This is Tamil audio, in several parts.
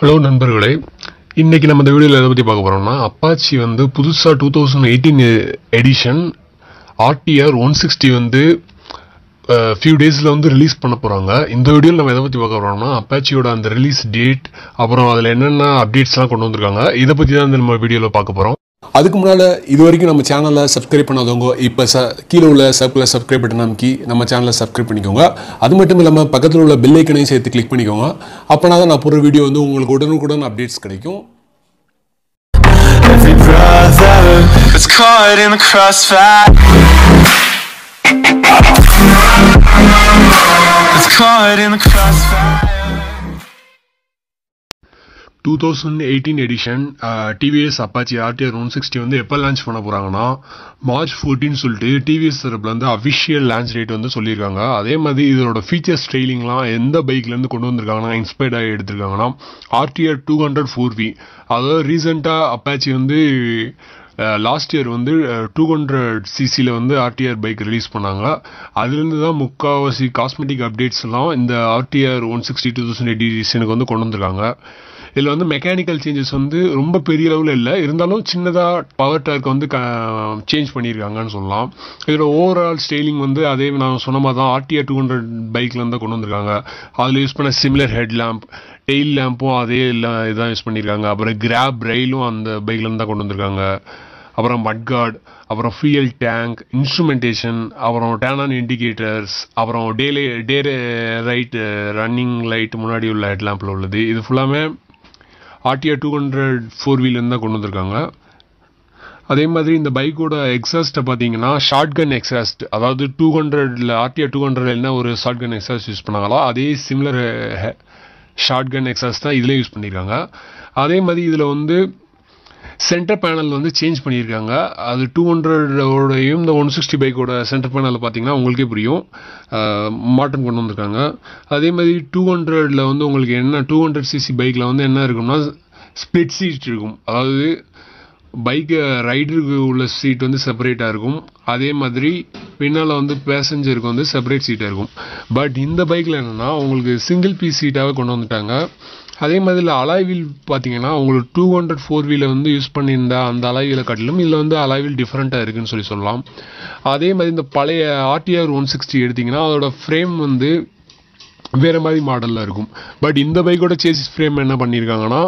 ஹலோ நண்பர்களே இன்னைக்கு நம்ம இந்த வீடியோவில் எதை பற்றி பார்க்க போகிறோம்னா அப்பாச்சி வந்து புதுசாக two thousand eighteen edition RTR one sixty வந்து ஃபியூ டேஸில் வந்து ரிலீஸ் பண்ண போகிறாங்க இந்த வீடியோவில் நம்ம எதை பற்றி பார்க்க போகிறோம்னா அப்பாச்சியோட அந்த ரிலீஸ் டேட் அப்புறம் அதில் என்னென்ன அப்டேட்ஸ்லாம் கொண்டு வந்திருக்காங்க இதை பற்றி தான் இந்த நம்ம வீடியோவில் பார்க்க போகிறோம் அதுக்கு முன்னால் இது வரைக்கும் நம்ம சேனலை சப்ஸ்கிரைப் பண்ணாதவங்க இப்போ ச கீழே உள்ள சர்க்கிளில் சப்ஸ்கிரைப் பட்டன் அமைக்கி நம்ம சேனலை சப்ஸ்கிரைப் பண்ணிக்கோங்க அது மட்டும் இல்லாமல் பக்கத்தில் உள்ள பெல் ஐக்கனையும் சேர்த்து கிளிக் பண்ணிக்கோங்க அப்போனா தான் நான் போகிற வீடியோ வந்து உங்களுக்கு உடனுக்குடன் அப்டேட்ஸ் கிடைக்கும் Every brother is caught in the crossfire. It's caught in the crossfire. Two thousand eighteen edition TVS Apache RTR one sixty வந்து எப்போ லான்ச் பண்ண போகிறாங்கன்னா மார்ச் ஃபோர்டீன் சொல்லிட்டு டிவிஎஸ் தரப்புல வந்து அஃபிஷியல் லான்ச் டேட் வந்து சொல்லியிருக்காங்க அதே மாதிரி இதோட ஃபீச்சர்ஸ் ட்ரெயிலிங்லாம் எந்த பைக்லேருந்து கொண்டு வந்திருக்காங்கன்னா இன்ஸ்பயர்டாக எடுத்திருக்காங்கன்னா RTR two hundred four V அதாவது ரீசெண்டாக அப்பாச்சி வந்து லாஸ்ட் இயர் வந்து டூ ஹண்ட்ரட் சிசியில் வந்து ஆர்டிஆர் பைக் ரிலீஸ் பண்ணாங்க அதுலேருந்து தான் முக்கால்வாசி காஸ்மெட்டிக் அப்டேட்ஸ் எல்லாம் இந்த RTR one sixty two thousand எடிஷனுக்கு வந்து கொண்டு வந்திருக்காங்க இதில் வந்து மெக்கானிக்கல் சேஞ்சஸ் வந்து ரொம்ப பெரிய அளவில் இல்லை இருந்தாலும் சின்னதாக பவர் டார்க் வந்து சேஞ்ச் பண்ணியிருக்காங்கன்னு சொல்லலாம் இதோட ஓவரால் ஸ்டைலிங் வந்து அதே நான் சொன்ன மாதிரி தான் ஆர்டிஆர் டூ ஹண்ட்ரட் பைக்கில் தான் கொண்டு வந்திருக்காங்க அதில் யூஸ் பண்ண சிமிலர் ஹெட் லேம்ப் டெயில் லேம்பும் அதே எல்லாம் இதான் யூஸ் பண்ணியிருக்காங்க அப்புறம் கிராப் ரயிலும் அந்த பைக்லேருந்து தான் கொண்டு வந்திருக்காங்க அப்புறம் மட்கார்ட் அப்புறம் ஃபியூயல் டேங்க் இன்ஸ்ட்ருமெண்டேஷன் அப்புறம் டேன் ஆன் இண்டிகேட்டர்ஸ் அப்புறம் டேலே டே ரைட் ரன்னிங் லைட் முன்னாடி உள்ள ஹெட் லேம்பில் உள்ளது இது ஃபுல்லாமே RTR two hundred four wheeler தான் கொண்டு வந்திருக்காங்க அதே மாதிரி இந்த பைக்கோட எக்ஸாஸ்ட்டை பார்த்தீங்கன்னா ஷார்ட் கன் எக்ஸாஸ்ட் அதாவது டூ ஹண்ட்ரட்ல ஆர்டிஆர் டூ ஹண்ட்ரட் என்ன ஒரு ஷார்ட் கன் எக்ஸாஸ்ட் யூஸ் பண்ணாங்களோ அதே சிமிலர் ஷார்ட் கன் எக்ஸாஸ்ட் தான் இதுலேயும் யூஸ் பண்ணியிருக்காங்க அதே மாதிரி இதில் வந்து சென்டர் பேனல் வந்து சேஞ்ச் பண்ணியிருக்காங்க அது டூ ஹண்ட்ரடோடையும் இந்த ஒன் சிக்ஸ்டி பைக்கோட சென்டர் பேனலில் பார்த்தீங்கன்னா உங்களுக்கே புரியும் மாற்றம் கொண்டு வந்திருக்காங்க அதே மாதிரி டூ ஹண்ட்ரடில் வந்து உங்களுக்கு என்ன டூ ஹண்ட்ரட் சிசி பைக்கில் வந்து என்ன இருக்கும்னா ஸ்ப்ளிட் சீட் இருக்கும் அதாவது பைக்கு ரைடருக்கு உள்ள சீட் வந்து செப்பரேட்டாக இருக்கும் அதே மாதிரி பின்னால் வந்து பேசஞ்சருக்கு வந்து செப்பரேட் சீட்டாக இருக்கும் பட் இந்த பைக்கில் என்னென்னா உங்களுக்கு சிங்கிள் பீஸ் சீட்டாகவே கொண்டு வந்துட்டாங்க அதே மாதிரி அலாய்வில் பார்த்தீங்கன்னா உங்களுக்கு டூ ஹண்ட்ரட் ஃபோர் வீலர் வந்து யூஸ் பண்ணியிருந்த அந்த அலாய்வில காட்டிலும் இதில் வந்து அலாய்வில் டிஃப்ரெண்ட்டாக இருக்குன்னு சொல்லி சொல்லலாம் அதே மாதிரி இந்த பழைய ஆர்டிஆர் ஒன் சிக்ஸ்டி எடுத்திங்கன்னா அதோட ஃப்ரேம் வந்து வேறு மாதிரி மாடலில் இருக்கும் பட் இந்த பைக்கோட சேசிஸ் ஃப்ரேம் என்ன பண்ணியிருக்காங்கன்னா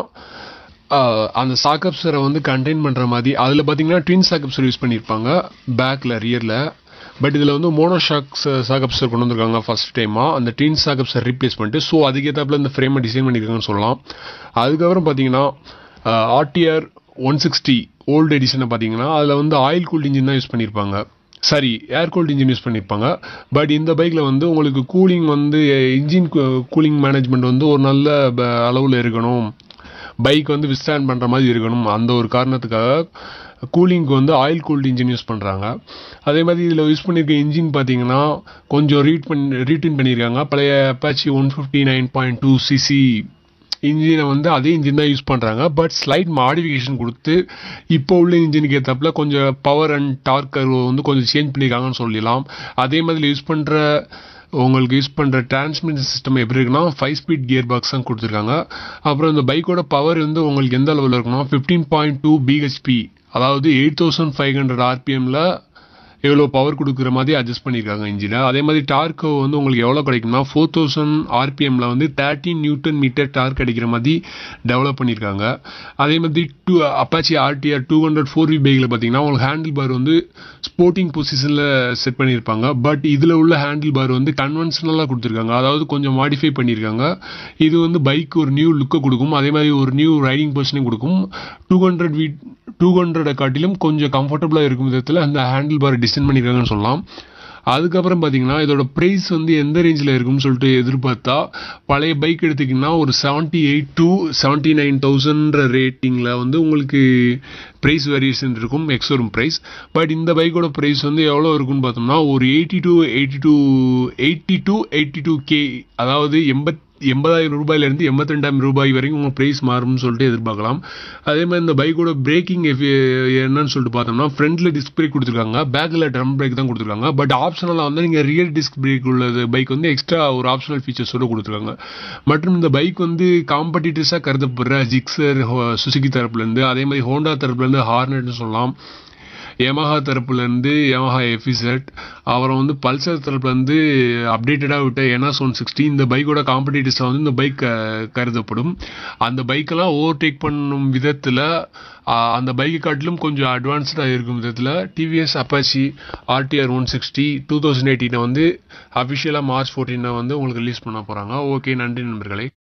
அந்த சாக்கப்ஸரை வந்து கண்டெயின் பண்ணுற மாதிரி அதில் பார்த்தீங்கன்னா ட்வின் சாக்கப்ஸர் யூஸ் பண்ணியிருப்பாங்க பேக்கில் ரியரில் பட் இதில் வந்து மோனோ ஷாக்ஸ் சாகப்ஸர் கொண்டு வந்திருக்காங்க ஃபர்ஸ்ட் டைமாக அந்த டீன் சாகப்ஸர் ரீப்ளேஸ் பண்ணிட்டு ஸோ அதுக்கேற்றாப்புல இந்த ஃப்ரேமை டிசைன் பண்ணியிருக்காங்கன்னு சொல்லலாம் அதுக்கப்புறம் பார்த்தீங்கன்னா ஆர்டிஆர் ஒன் சிக்ஸ்டி ஓல்டு எடிஷனை பார்த்தீங்கன்னா அதில் வந்து ஆயில் கூல்ட் இன்ஜின் தான் யூஸ் பண்ணியிருப்பாங்க sorry air cooled engine use பண்ணியிருப்பாங்க பட் இந்த பைக்கில் வந்து உங்களுக்கு கூலிங் வந்து இன்ஜின் கூலிங் மேனேஜ்மெண்ட் வந்து ஒரு நல்ல அளவில் இருக்கணும் பைக் வந்து விஸ்டாண்ட் பண்ணுற மாதிரி இருக்கணும் அந்த ஒரு காரணத்துக்காக கூலிங்க்கு வந்து ஆயில் கூல்டு இன்ஜின் யூஸ் பண்ணுறாங்க அதே மாதிரி இதில் யூஸ் பண்ணியிருக்க இன்ஜின் பார்த்தீங்கன்னா கொஞ்சம் ரீட் பண்ணி ரீட்யூன் பண்ணியிருக்காங்க பழைய Apache one fifty nine point two CC இன்ஜினை வந்து அதே இன்ஜின் தான் யூஸ் பண்ணுறாங்க பட் ஸ்லைட் மாடிஃபிகேஷன் கொடுத்து இப்போ உள்ள இன்ஜினுக்கு ஏற்றப்பில் கொஞ்சம் பவர் அண்ட் டார்க் வந்து கொஞ்சம் சேஞ்ச் பண்ணியிருக்காங்கன்னு சொல்லலாம் அதே மாதிரி யூஸ் பண்ணுற உங்களுக்கு யூஸ் பண்ணுற டிரான்ஸ்மிஷன் சிஸ்டம் எப்படி இருக்குன்னா ஃபைவ் ஸ்பீட் கியர் பாக்ஸ் தான் கொடுத்துருக்காங்க அப்புறம் இந்த பைக்கோட பவர் வந்து உங்களுக்கு எந்த அளவில் இருக்குன்னா ஃபிஃப்டீன் பாயிண்ட் டூ பிஹெச்பி அதாவது எயிட் தௌசண்ட் ஃபைவ் ஹண்ட்ரட் ஆர்பிஎம்மில் எவ்வளோ பவர் கொடுக்குற மாதிரி அட்ஜஸ்ட் பண்ணியிருக்காங்க இன்ஜினை அதே மாதிரி டார்க்கு வந்து உங்களுக்கு எவ்வளோ கிடைக்கும்னா ஃபோர் தௌசண்ட் ஆர்பிஎம்மில் வந்து தேர்ட்டின் நியூட்டன் மீட்டர் டார்க் கிடைக்கிற மாதிரி டெவலப் பண்ணியிருக்காங்க அதே மாதிரி two Apache RTR two hundred four V பைக்கில் பார்த்தீங்கன்னா உங்களுக்கு ஹேண்டில் பார் வந்து ஸ்போர்ட்டிங் பொசிஷனில் செட் பண்ணியிருப்பாங்க பட் இதில் உள்ள ஹேண்டில் பார் வந்து கன்வென்ஷனலாக கொடுத்துருக்காங்க அதாவது கொஞ்சம் மாடிஃபை பண்ணியிருக்காங்க இது வந்து பைக் ஒரு நியூ லுக்கை கொடுக்கும் அதே மாதிரி ஒரு நியூ ரைடிங் பொசிஷனையும் கொடுக்கும் டூ ஹண்ட்ரட் வீட் டூ ஹண்ட்ரடை காட்டிலும் கொஞ்சம் கம்ஃபர்டபுளாக இருக்கும் விதத்தில் அந்த ஹேண்டில் பார் டிசைன் பண்ணியிருக்காங்கன்னு சொல்லலாம் அதுக்கப்புறம் பார்த்தீங்கன்னா இதோட ப்ரைஸ் வந்து எந்த ரேஞ்சில் இருக்கும்னு சொல்லிட்டு எதிர்பார்த்தா பழைய பைக் எடுத்திங்கன்னா ஒரு seventy eight to seventy nine தௌசண்ட்ற ரேட்டிங்கில் வந்து உங்களுக்கு ப்ரைஸ் வேரியேஷன் இருக்கும் எக்ஸோரும் ப்ரைஸ் பட் இந்த பைக்கோட ப்ரைஸ் வந்து எவ்வளோ இருக்குன்னு பார்த்தோம்னா ஒரு eighty two eighty two eighty two eighty two K அதாவது எண்பத் எண்பதாயிரம் ரூபாயிலேருந்து எண்பத்தி ரெண்டாயிரம் ரூபாய் வரைக்கும் உங்கள் ப்ரைஸ் மாறும்னு சொல்லிட்டு எதிர்பார்க்கலாம் அதே மாதிரி இந்த பைக்கோட பிரேக்கிங் என்னன்னு சொல்லிட்டு பார்த்தோம்னா ஃப்ரண்ட்டில் டிஸ்க் பிரேக் கொடுத்துருக்காங்க பேக்கில் ட்ரம் பிரேக் தான் கொடுத்துருக்காங்க பட் ஆப்ஷனலாக வந்து நீங்கள் ரியர் டிஸ்க் பிரேக் உள்ளது பைக் வந்து எக்ஸ்ட்ரா ஒரு ஆப்ஷனல் ஃபீச்சர்ஸோட கொடுத்துருக்காங்க மற்றும் இந்த பைக் வந்து காம்படிட்டர்ஸாக கருதப்படுற ஜிக்ஸர் சுசுகி தரப்புலேருந்து அதே மாதிரி ஹோண்டா தரப்புலேருந்து ஹார்னட்னு சொல்லலாம் யமஹா தரப்புலேருந்து யமஹா எஃபிசெட் அப்புறம் வந்து பல்சர் தரப்புலேருந்து அப்டேட்டடாக விட்ட என்எஸ் ஒன் சிக்ஸ்டி இந்த பைக்கோட காம்படிட்டர்ஸாக வந்து இந்த பைக் கருதப்படும் அந்த பைக்கெல்லாம் ஓவர்டேக் பண்ணும் விதத்தில் அந்த பைக்கை காட்டிலும் கொஞ்சம் அட்வான்ஸ்டாக இருக்கும் விதத்தில் TVS Apache RTR one sixty two thousand எயிட்டீனை வந்து அஃபிஷியலாக மார்ச் ஃபோர்டீனை வந்து உங்களுக்கு ரிலீஸ் பண்ண போகிறாங்க ஓகே நன்றி நண்பர்களே